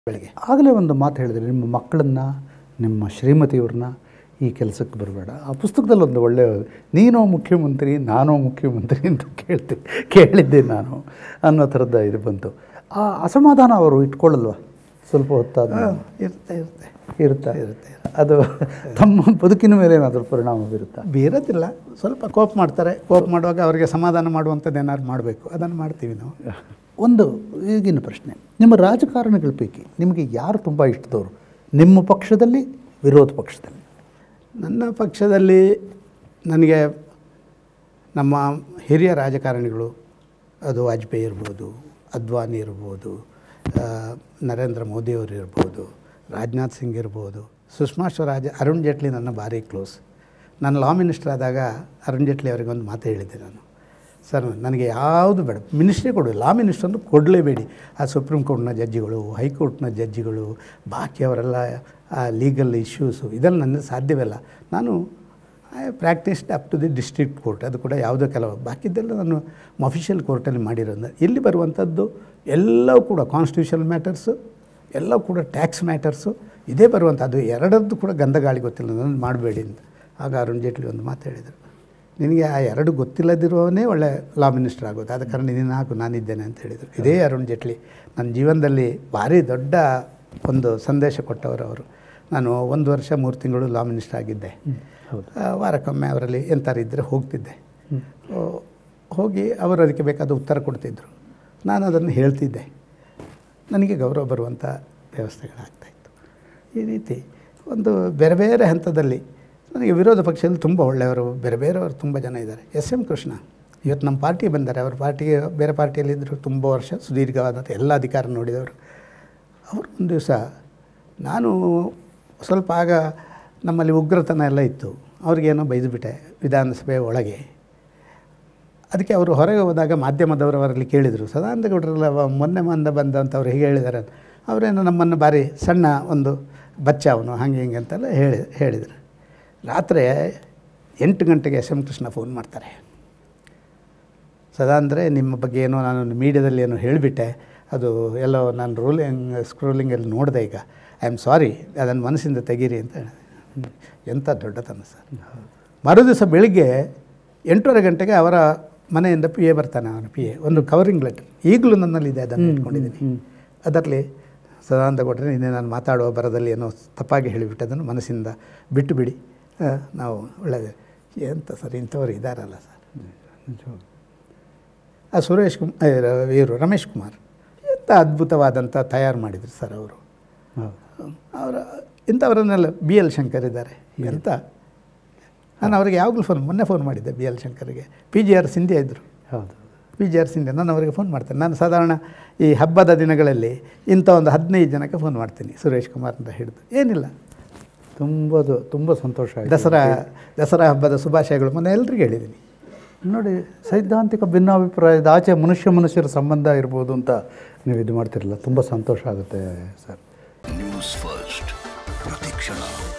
ಬೆಳಗ್ಗೆ ಆಗಲೇ ಒಂದು ಮಾತು ಹೇಳಿದ್ರಿ ನಿಮ್ಮ ಮಕ್ಕಳನ್ನ ನಿಮ್ಮ ಶ್ರೀಮತಿಯವ್ರನ್ನ ಈ ಕೆಲಸಕ್ಕೆ ಬರಬೇಡ ಆ ಪುಸ್ತಕದಲ್ಲಿ ಒಂದು ಒಳ್ಳೆಯ ನೀನೋ ಮುಖ್ಯಮಂತ್ರಿ ನಾನೋ ಮುಖ್ಯಮಂತ್ರಿ ಅಂತ ಕೇಳ್ತಿ ಕೇಳಿದ್ದೆ ನಾನು ಅನ್ನೋ ಥರದ ಇದು ಬಂತು ಆ ಅಸಮಾಧಾನ ಅವರು ಇಟ್ಕೊಳ್ಳಲ್ವ ಸ್ವಲ್ಪ ಹೊತ್ತಾದ ಇರುತ್ತೆ ಇರುತ್ತೆ ಇರುತ್ತಾ ಇರುತ್ತೆ ಅದು ತಮ್ಮ ಬದುಕಿನ ಮೇಲೆ ಏನಾದರೂ ಪರಿಣಾಮ ಬೀರುತ್ತಾ ಬೀರೋದಿಲ್ಲ ಸ್ವಲ್ಪ ಕೋಪ್ ಮಾಡ್ತಾರೆ ಕೋಪ್ ಮಾಡುವಾಗ ಅವರಿಗೆ ಸಮಾಧಾನ ಮಾಡುವಂಥದ್ದು ಏನಾದ್ರು ಮಾಡಬೇಕು ಅದನ್ನು ಮಾಡ್ತೀವಿ ನಾವು ಒಂದು ಈಗಿನ ಪ್ರಶ್ನೆ ನಿಮ್ಮ ರಾಜಕಾರಣಿಗಳ ಪೈಕಿ ನಿಮಗೆ ಯಾರು ತುಂಬ ಇಷ್ಟದವರು ನಿಮ್ಮ ಪಕ್ಷದಲ್ಲಿ ವಿರೋಧ ಪಕ್ಷದಲ್ಲಿ ನನ್ನ ಪಕ್ಷದಲ್ಲಿ ನನಗೆ ನಮ್ಮ ಹಿರಿಯ ರಾಜಕಾರಣಿಗಳು ಅದು ವಾಜಪೇಯಿ ಇರ್ಬೋದು ಅದ್ವಾನಿ ಇರ್ಬೋದು ಆ, ನರೇಂದ್ರ ಮೋದಿಯವರು ಇರ್ಬೋದು ರಾಜನಾಥ್ ಸಿಂಗ್ ಇರ್ಬೋದು ಸುಷ್ಮಾ ಸ್ವರಾಜ್ ಅರುಣ್ ಜೇಟ್ಲಿ ನನ್ನ ಭಾರಿ ಕ್ಲೋಸ್ ನಾನು ಲಾ ಮಿನಿಸ್ಟರ್ ಆದಾಗ ಅರುಣ್ ಜೇಟ್ಲಿ ಅವರಿಗೆ ಒಂದು ಮಾತು ಹೇಳಿದ್ದೆ ನಾನು ಸರ್ ನನಗೆ ಯಾವುದು ಬೇಡ ಮಿನಿಸ್ಟ್ರೇ ಕೊಡು ಲಾ ಮಿನಿಸ್ಟರ್ ಅಂತ ಕೊಡಲೇಬೇಡಿ ಆ ಸುಪ್ರೀಂ ಕೋರ್ಟ್ನ ಜಡ್ಜಿಗಳು ಹೈಕೋರ್ಟ್ನ ಜಡ್ಜಿಗಳು ಬಾಕಿ ಅವರೆಲ್ಲ ಆ ಲೀಗಲ್ ಇಶ್ಯೂಸು ಇದೆಲ್ಲ ನನಗೆ ಸಾಧ್ಯವಿಲ್ಲ ನಾನು I practised up to the district court ಅದು ಕೂಡ ಯಾವುದೋ ಕೆಲವು ಬಾಕಿದ್ದೆಲ್ಲ ನಾನು ಅಫಿಷಿಯಲ್ ಕೋರ್ಟಲ್ಲಿ ಮಾಡಿರೋದು ಇಲ್ಲಿ ಬರುವಂಥದ್ದು ಎಲ್ಲವೂ ಕೂಡ ಕಾನ್ಸ್ಟಿಟ್ಯೂಷನ್ ಮ್ಯಾಟರ್ಸು ಎಲ್ಲವೂ ಕೂಡ ಟ್ಯಾಕ್ಸ್ ಮ್ಯಾಟರ್ಸು ಇದೇ ಬರುವಂಥದ್ದು ಎರಡದ್ದು ಕೂಡ ಗಂಧಗಾಳಿ ಗೊತ್ತಿಲ್ಲ ನನ್ನ ಮಾಡಬೇಡಿ ಅಂತ ಆಗ ಅರುಣ್ ಜೇಟ್ಲಿ ಒಂದು ಮಾತು ಹೇಳಿದರು ನಿನಗೆ ಆ ಎರಡು ಗೊತ್ತಿಲ್ಲದಿರುವವನೇ ಒಳ್ಳೆ ಲಾ ಮಿನಿಸ್ಟರ್ ಆಗೋದು ಆದ ಕಾರಣ ನೀನು ಹಾಕು ನಾನಿದ್ದೇನೆ ಅಂತ ಹೇಳಿದರು ಇದೇ ಅರುಣ್ ಜೇಟ್ಲಿ ನನ್ನ ಜೀವನದಲ್ಲಿ ಭಾರಿ ದೊಡ್ಡ ಒಂದು ಸಂದೇಶ ಕೊಟ್ಟವರು ಅವರು ನಾನು ಒಂದು ವರ್ಷ ಮೂರು ತಿಂಗಳು ಲಾ ಮಿನಿಸ್ಟರ್ ಆಗಿದ್ದೆ ಹೌದು ಆ, ವಾರಕ್ಕೊಮ್ಮೆ ಅವರಲ್ಲಿ ಎಂಥಾರು ಇದ್ದರೆ ಹೋಗ್ತಿದ್ದೆ ಓ, ಹೋಗಿ ಅವರು ಅದಕ್ಕೆ ಬೇಕಾದ ಉತ್ತರ ಕೊಡ್ತಿದ್ದರು ನಾನು ಅದನ್ನು ಹೇಳ್ತಿದ್ದೆ ನನಗೆ ಗೌರವ ಬರುವಂಥ ವ್ಯವಸ್ಥೆಗಳಾಗ್ತಾಯಿತ್ತು ಈ ರೀತಿ ಒಂದು ಬೇರೆ ಬೇರೆ ಹಂತದಲ್ಲಿ ನನಗೆ ವಿರೋಧ ಪಕ್ಷದಲ್ಲಿ ತುಂಬ ಒಳ್ಳೆಯವರು ಬೇರೆ ಬೇರೆಯವರು ತುಂಬ ಜನ ಇದ್ದಾರೆ ಎಸ್ ಎಂ ಕೃಷ್ಣ ಇವತ್ತು ನಮ್ಮ ಪಾರ್ಟಿ ಬಂದ್ದಾರೆ ಅವ್ರ ಪಾರ್ಟಿಗೆ ಬೇರೆ ಪಾರ್ಟಿಯಲ್ಲಿದ್ದರು ತುಂಬ ವರ್ಷ ಸುದೀರ್ಘವಾದಂಥ ಎಲ್ಲ ಅಧಿಕಾರ ನೋಡಿದವರು ಅವರು ಒಂದು ದಿವಸ ನಾನು ಸ್ವಲ್ಪ ಆಗ ನಮ್ಮಲ್ಲಿ ಉಗ್ರತನ ಎಲ್ಲ ಇತ್ತು ಅವ್ರಿಗೇನೋ ಬೈದುಬಿಟ್ಟೆ ವಿಧಾನಸಭೆ ಒಳಗೆ ಅದಕ್ಕೆ ಅವರು ಹೊರಗೆ ಹೋದಾಗ ಮಾಧ್ಯಮದವರು ಅವರಲ್ಲಿ ಕೇಳಿದರು ಸದಾನಂದ ಗೌಡರೆಲ್ಲ ವ- ಮೊನ್ನೆ ಮಂದ ಬಂದಂಥವ್ರು ಹೇಗೆ ಹೇಳಿದ್ದಾರೆ ಅಂತ ಅವರೇನು ನಮ್ಮನ್ನು ಭಾರಿ ಸಣ್ಣ ಒಂದು ಬಚ್ಚ ಅವನು ಹಾಗೆ ಹಿಂಗೆ ಅಂತೆಲ್ಲ ಹೇಳಿ ಹೇಳಿದರು ರಾತ್ರಿ ಎಂಟು ಗಂಟೆಗೆ ಎಸ್ ಎಂ ಕೃಷ್ಣ ಫೋನ್ ಮಾಡ್ತಾರೆ ಸದಾ ಅಂದರೆ ನಿಮ್ಮ ಬಗ್ಗೆ ಏನೋ ನಾನು ಮೀಡಿಯಾದಲ್ಲಿ ಏನೋ ಹೇಳಿಬಿಟ್ಟೆ ಅದು ಎಲ್ಲೋ ನಾನು ರೋಲಿಂಗ್ ಸ್ಕ್ರೋಲಿಂಗಲ್ಲಿ ನೋಡಿದೆ ಈಗ ಐ ಆಮ್ ಸಾರಿ ಅದನ್ನು ಮನಸ್ಸಿಂದ ತೆಗೀರಿ ಅಂತ ಹೇಳಿದೆ ಎಂಥ ದೊಡ್ಡತನ ಸರ್ ಮರು ದಿವಸ ಬೆಳಿಗ್ಗೆ ಎಂಟೂವರೆ ಗಂಟೆಗೆ ಅವರ ಮನೆಯಿಂದ ಪಿ ಎ ಬರ್ತಾನೆ ಅವನ ಪಿ ಎ ಒಂದು ಕವರಿಂಗ್ ಲೆಟರ್ ಈಗಲೂ ನನ್ನಲ್ಲಿದೆ ಅದನ್ನು ಇಟ್ಕೊಂಡಿದ್ದೀನಿ ಅದರಲ್ಲಿ ಸದಾನಂದ ಕೊಟ್ಟರೆ ನಿನ್ನೆ ನಾನು ಮಾತಾಡುವ ಬರದಲ್ಲಿ ಏನೋ ತಪ್ಪಾಗಿ ಹೇಳಿಬಿಟ್ಟು ಅದನ್ನು ಮನಸ್ಸಿಂದ ಬಿಟ್ಟು ಬಿಡಿ ಆ, ನಾವು ಒಳ್ಳೆಯದು ಎಂತ ಸರ್ ಇಂಥವ್ರು ಇದ್ದಾರಲ್ಲ ಸರ್ ನಿಜವಾಗ್ಲೂ. ಆ ಸುರೇಶ್ ಕುಮಾರ್ ಇವರು ರಮೇಶ್ ಕುಮಾರ್ ಎಂಥ ಅದ್ಭುತವಾದಂಥ ತಯಾರು ಮಾಡಿದ್ರು ಸರ್ ಅವರು ಹೌದು ಅವರ ಇಂಥವರನ್ನೆಲ್ಲ ಬಿ ಎಲ್ ಶಂಕರ್ ಇದ್ದಾರೆ ಎಂತ ನಾನು ಅವರಿಗೆ ಯಾವಾಗಲೂ ಫೋನ್ ಮೊನ್ನೆ ಫೋನ್ ಮಾಡಿದ್ದೆ ಬಿ ಎಲ್ ಶಂಕರ್ಗೆ ಪಿ ಜಿ ಆರ್ ಸಿಂಧ್ಯಾ ಇದ್ದರು ಹೌದು ಪಿ ಜಿ ಆರ್ ಸಿಂಧ್ಯಾ ನಾನು ಅವರಿಗೆ ಫೋನ್ ಮಾಡ್ತೇನೆ ನಾನು ಸಾಧಾರಣ ಈ ಹಬ್ಬದ ದಿನಗಳಲ್ಲಿ ಇಂಥ ಒಂದು ಹದಿನೈದು ಜನಕ್ಕೆ ಫೋನ್ ಮಾಡ್ತೀನಿ ಸುರೇಶ್ ಕುಮಾರ್ ಅಂತ ಹಿಡಿದು ಏನಿಲ್ಲ ತುಂಬ ತುಂಬ ಸಂತೋಷ ಆಯಿತು ದಸರಾ ದಸರಾ ಹಬ್ಬದ ಶುಭಾಶಯಗಳು ಮೊನ್ನೆ ಎಲ್ರಿಗೂ ಹೇಳಿದ್ದೀನಿ ನೋಡಿ ಸೈದ್ಧಾಂತಿಕ ಭಿನ್ನಾಭಿಪ್ರಾಯದ ಆಚೆ ಮನುಷ್ಯ ಮನುಷ್ಯರ ಸಂಬಂಧ ಇರ್ಬೋದು ಅಂತ ನೀವು ಇದು ಮಾಡ್ತಿರಲ್ಲ ತುಂಬ ಸಂತೋಷ ಆಗುತ್ತೆ ಸರ್ ನ್ಯೂಸ್ ಫಸ್ಟ್ ಪ್ರತಿಕ್ಷಣ